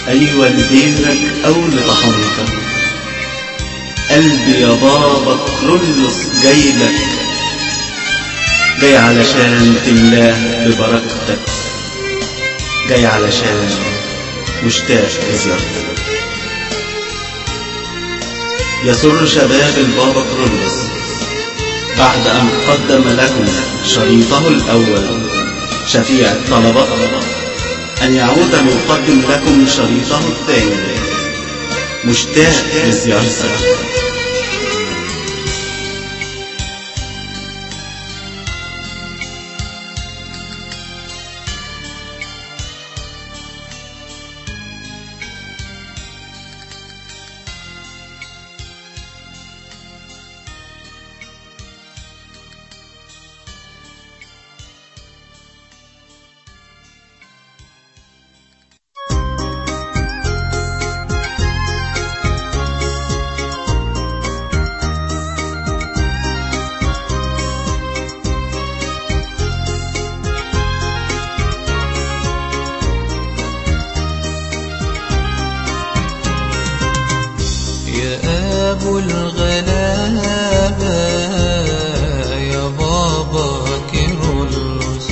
أيوة لديرك أو لطحنتك قلبي يا بابا كرولوس جايلك جاي علشان تملاه ببركتك جاي علشان مشتاق لزيارتك يسر شباب البابا كرولوس بعد أن قدم لكم شريطه الأول شفيع الطلبة أن يعود ليقدم لكم شريطه الثاني مشتاق لزيارتك يا أبو الغلابة يا بابا كيرلس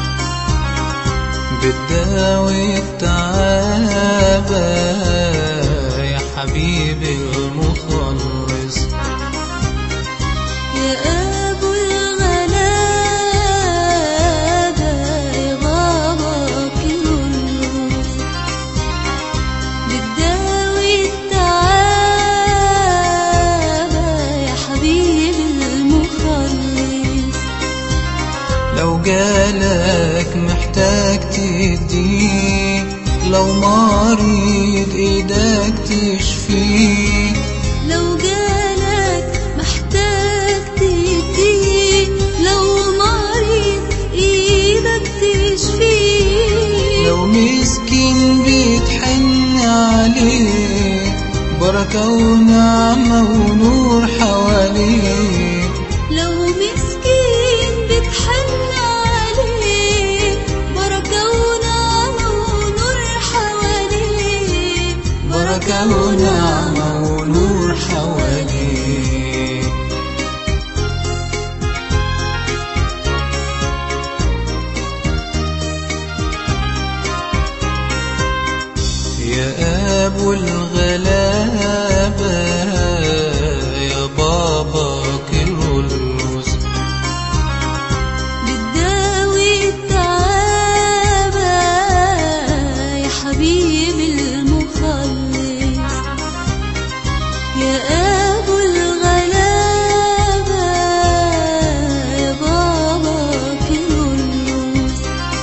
بتداوي التعابة يا حبيبي المخلص يا أبو الغلابة يا بابا كيرلس بتداوي التعابة يا حبيبي المخلص لو جالك محتاج تديه لو مريض ايدك تشفيه لو جالك محتاج تديه لو مريض ايدك تشفيه لو مسكين بيتحن عليه بركة ونعمة ونور حواليه لو مسكين بتحن عليه بركة ونعمة ونور حواليه بركة ونعمة ونور حواليه يا أبو الغلابة يا بابا كيرلس بتداوي التعابة يا حبيبي المخلص يا أبو الغلابة يا بابا كيرلس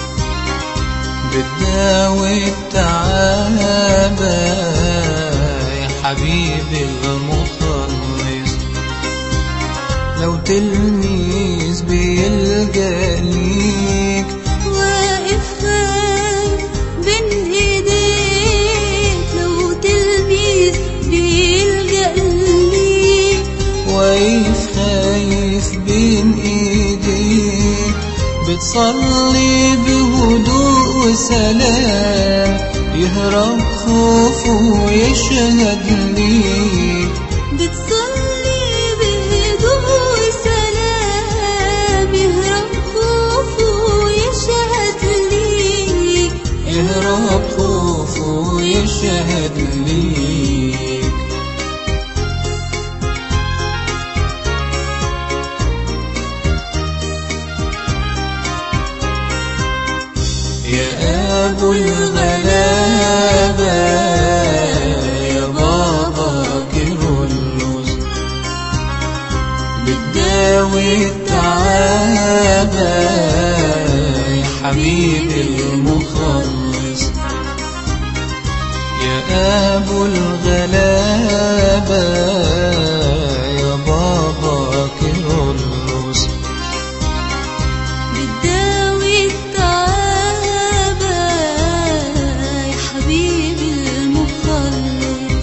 بتداوي التعابة يا حبيبي المخلص لو تلميذ بيلجأ ليك واقف خايف بين ايديك لو تلميذ بيلجأ ليك واقف خايف بين ايديك بتصلي بهدوء وسلام يهرب خوفه ويشهد ليك بتصلي بهدوء سلام يهرب خوفه ويشهد ليك يهرب خوفه ويشهد ليك يا أبو الغلابة يا بابا كيرلس بتداوي التعابة يا حبيبي المخلص يا أبو الغلابة يا بابا كيرلس بتداوي التعابة يا حبيبي المخلص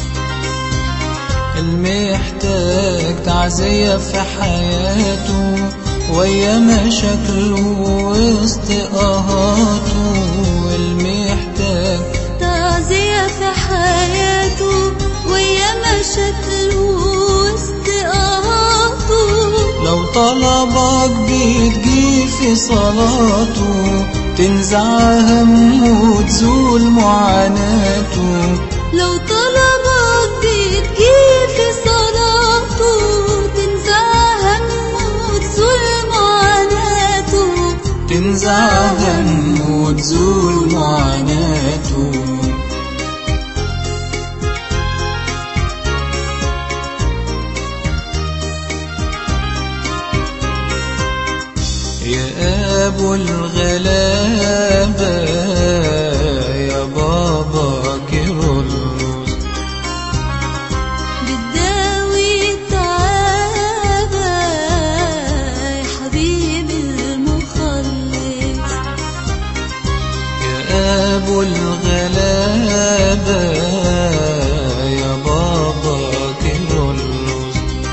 المحتاج تعزية في حياته ويا مشاكله وسط قهاته المحتاج تعزية في في حياته ويا مشاكله واستقاطه لو طلبك بتجي في صلاته تنزع همه وتزول معاناته لو طلبك بتجي في صلاته تنزع همه وتزول معاناته تنزع همه وتزول معاناته يا أبو الغلابة يا بابا كيرلس بتداوي التعابة يا حبيبي المخلص يا أبو الغلابة يا بابا كيرلس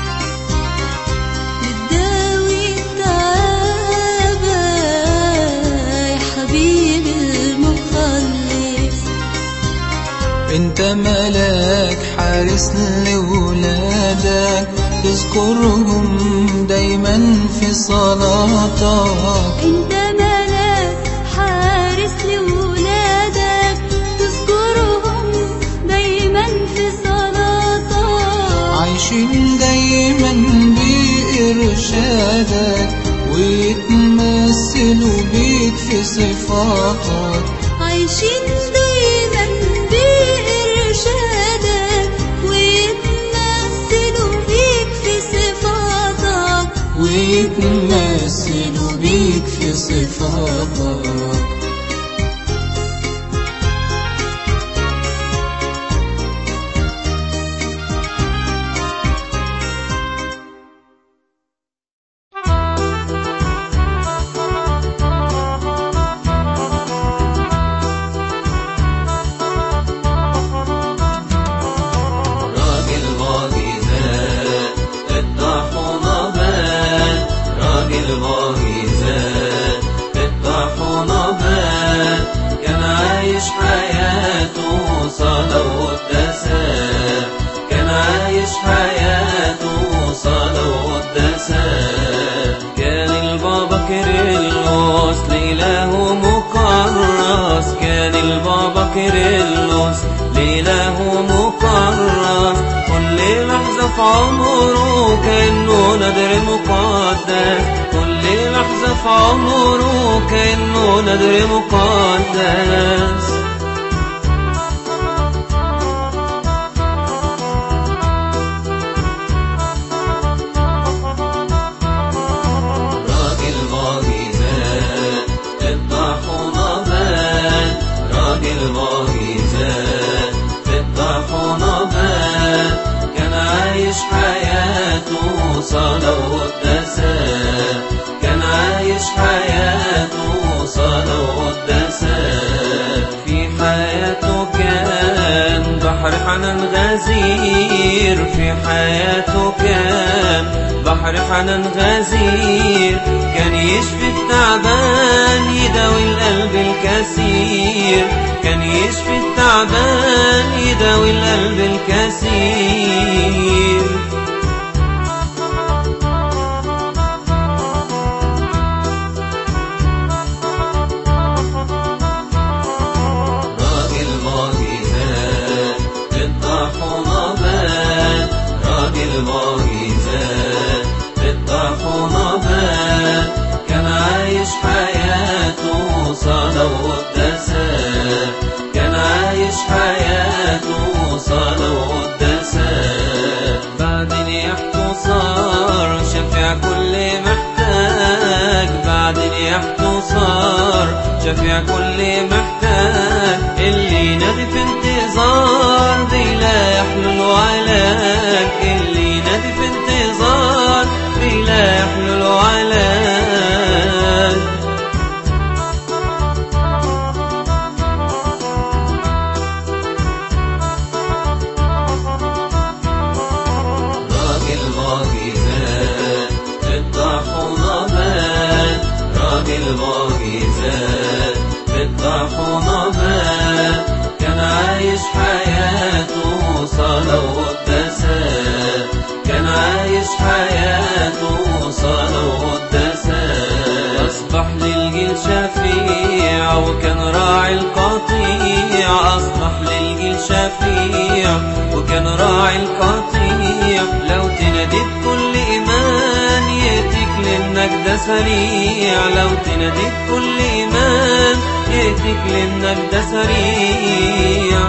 بتداوي التعابة يا حبيبي المخلص انت ملاك حارس لولادك تذكرهم دايما في صلاتك انت ملاك حارس لولادك تذكرهم دايما في صلاتك عايشين دايما بإرشادك ويتمثلوا بيك في صفاتك عايشين دايما بإرشادك ويتمثلوا بيك في صفاتك ويتمثلوا بيك في صفاتك راجل معجزات الطاحونة بان راجل معجزات الطاحونة بان كان عايش حياته صلاة وقداسات كان عايش حياته صلاة وقداسات كان البابا كيرلس لإله مكرس كان البابا كيرلس لإله مكرس كل لحظة في عمره كأنه نذر مقدس كل لحظة في عمره كأنه نذر مقدس راجل معجزات الطاحونة بان راجل معجزات الطاحونة بان كان عايش حياته صلاة وقداسات كان عايش حياته صلاة وقداسات في حياته كان بحر حنان غزير في حياته كان بحر حنان غزير كان يشفي التعبان يداوي القلب الكثير كان يشفي التعبان يداوي القلب الكثير راجل معجزات الطاحونة بان راجل معجزات الطاحونة بان كان عايش حياته صلاة وقداسات كان عايش حياته صلاة وقداسات بعدين يحكوا صار شفيع كل محتاج بعدين يحكوا صار شفيع كل محتاج اللي ينادي في انتظار دي لا يحلل علاج اللي ينادي في انتظار دي لا يحلل علاج راجل معجزات الطاحونة بان راجل معجزات الطاحونة بان كان عايش حياته وكان راعي القطيع لو تنادي بكل إيمان يأتيك للنجدة سريع لو تنادي بكل إيمان يأتيك للنجدة سريع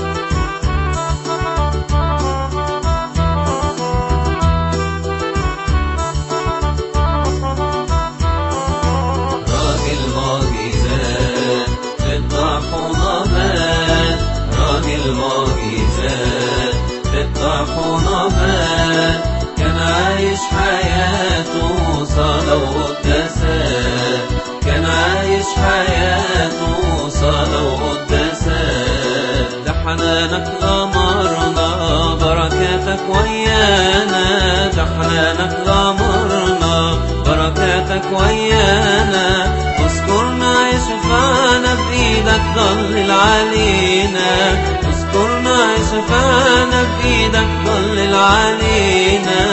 راجل معجزات للطاحونمان راجل معجزات للطاحونمان كان عايش حياته صلاة وقداسات كان عايش حياته صلاة وقداسات ده حنانك غمرنا بركاتك ويانا ده حنانك غمرنا بركاتك ويانا اذكرنا يشفعنا بإيدك ضلل علينا اذكرنا يشفعنا بإيدك ضلل علينا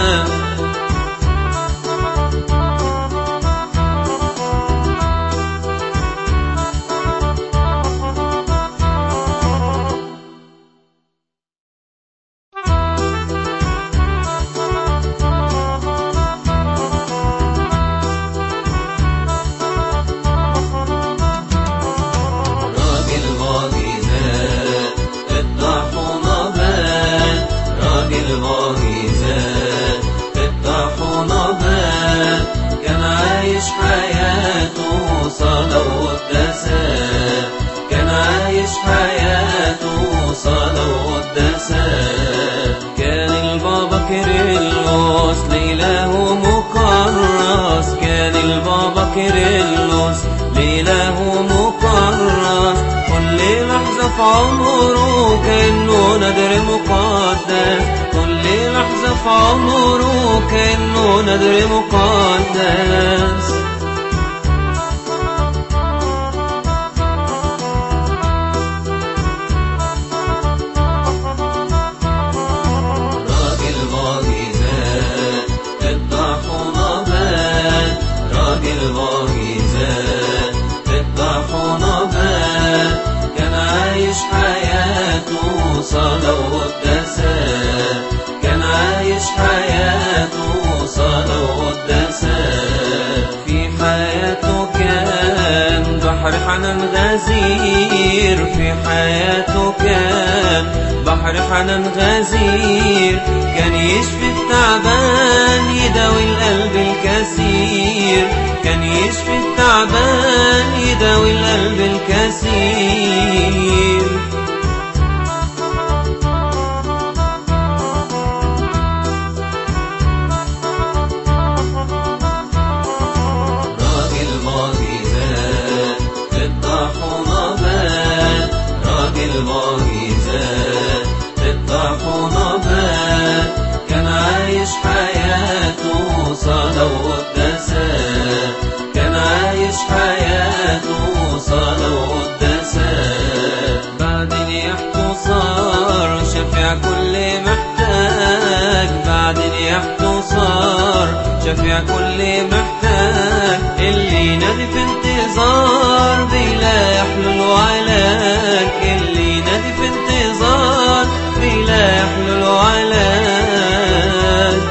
راجل معجزات الطاحونة بان راجل معجزات الطاحونة بان كان عايش حياته صلاة وقداسات كان عايش حياته صلاة وقداسات كان البابا كيرلس لإله مكرس كان البابا كيرلس لإله مكرس كل لحظة في عمره كأنه نذر مقدس كل لحظة في عمره كأنه نذر مقدس راجل معجزات الطاحونة بان راجل معجزات الطاحونة بان كان عايش حياته صلاة وقداسات كان عايش حياته صلاة وقداسات في حياته كان بحر حنان غزير في حياته كان بحر حنان غزير كان يشفي التعبان يداوي القلب الكثير كان يشفي التعبان يداوي القلب الكثير راجل معجزات الطاحونة بان راجل معجزات الطاحونة بان كان عايش حياته صلاة وقداسات كان عايش حياته صلاة وقداسات بعدين يحكوا صار شفيع كل محتاج بعدين يحكوا صار شفيع كل محتاج اللي نادي في انتظار بلا يحلل علاج اللي نادي في انتظار بلا يحلل علاج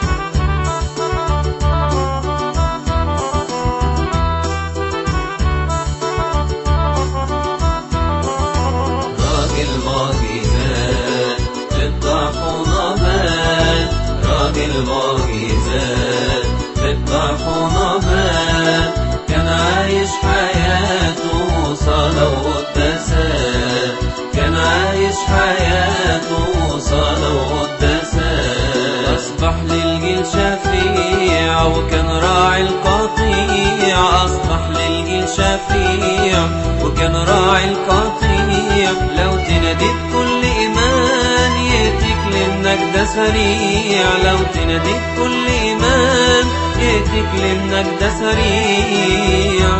راجل معجزات للطاحونة بان راجل معجزات للطاحونة بان كان عايش حياته صلاة وقداسات كان عايش حياته صلاة وقداسات أصبح للجيل شفيع وكان راعي القطيع أصبح للجيل شفيع وكان راعي القطيع لو تنادي بكل إيمان يأتيك للنجدة سريع لو تنادي بكل إيمان يأتيك للنجدة سريع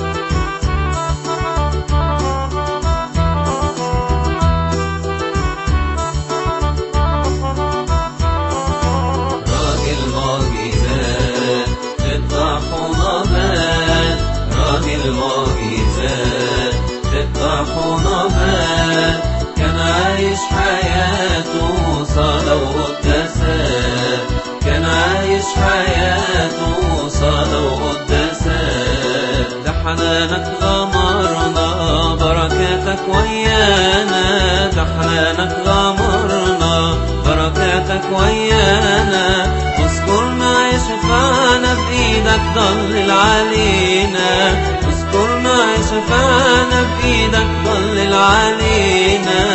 راجل معجزات للطاحونة بان راجل معجزات للطاحونة بان كان عايش حياته بحنانك غمرنا بركاتك ويانا بحنانك غمرنا بركاتك ويانا اذكرنا يشفعنا بإيدك ضلل علينا اذكرنا يشفعنا بإيدك ضلل علينا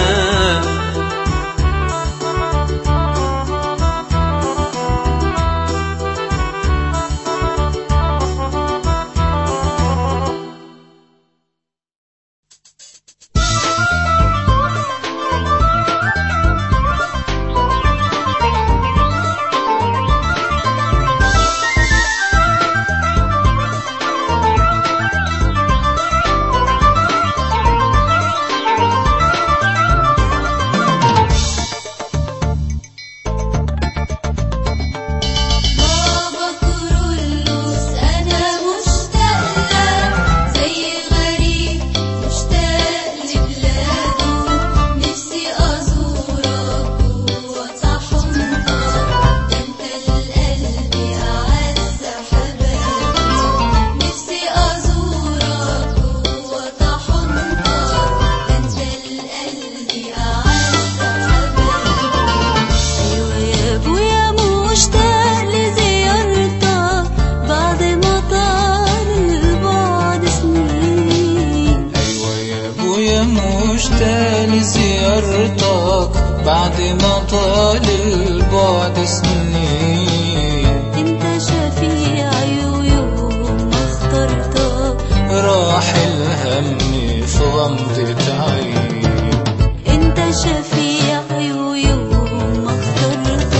بابا كرولوس أنا مشتاق لك زي غريب مشتاق لبلاده نفسي أزورك وأطحنك ده أنت القلب أعز حبايبي نفسي أزورك وأطحنك ده أنت القلب أعز حبايبي أيوة يا أبويا مشتاق لزيارتك بعد ما طال البعد سنين أيوة يا أبويا مشتاق لزيارتك بعد ما طال البعد سنين انت شفيعي ويوم ما اخترتك راح الهم في غمضة عين انت شفيعي ويوم ما اخترتك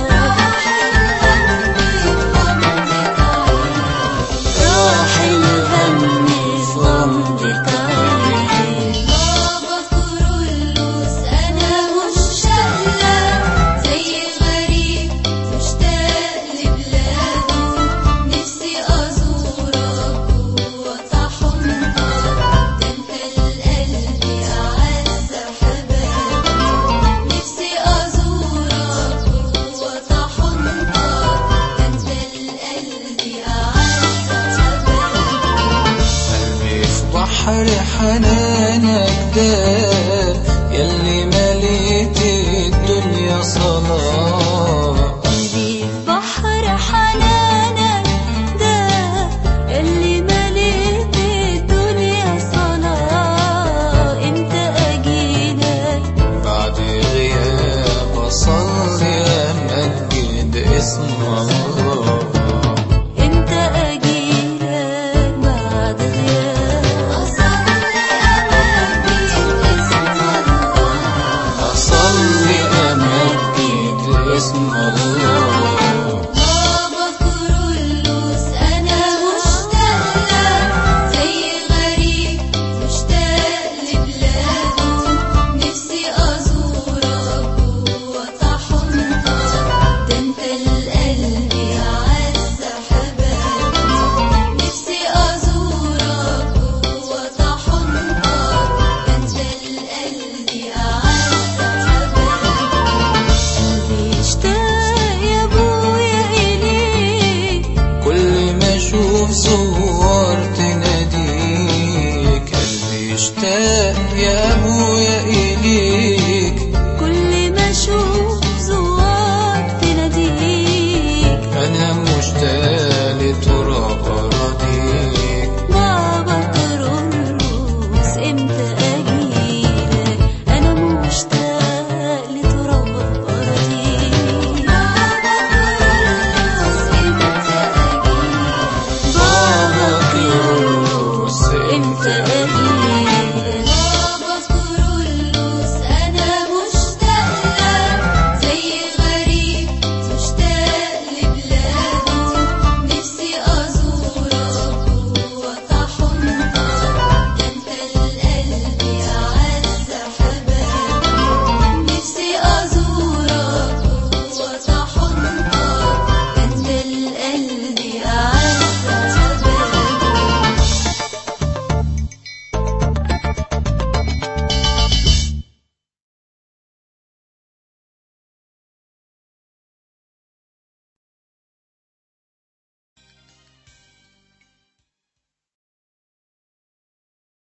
راح الهم في غمضة عين بابا كرولوس انا مشتاق لك زي غريب مشتاق لبلاده نفسي ازورك واطحنك ده انت القلب اعز حبايبي نفسي ازورك واطحنك ده انت القلب اعز حبايبي قلبي في بحر حنانك ده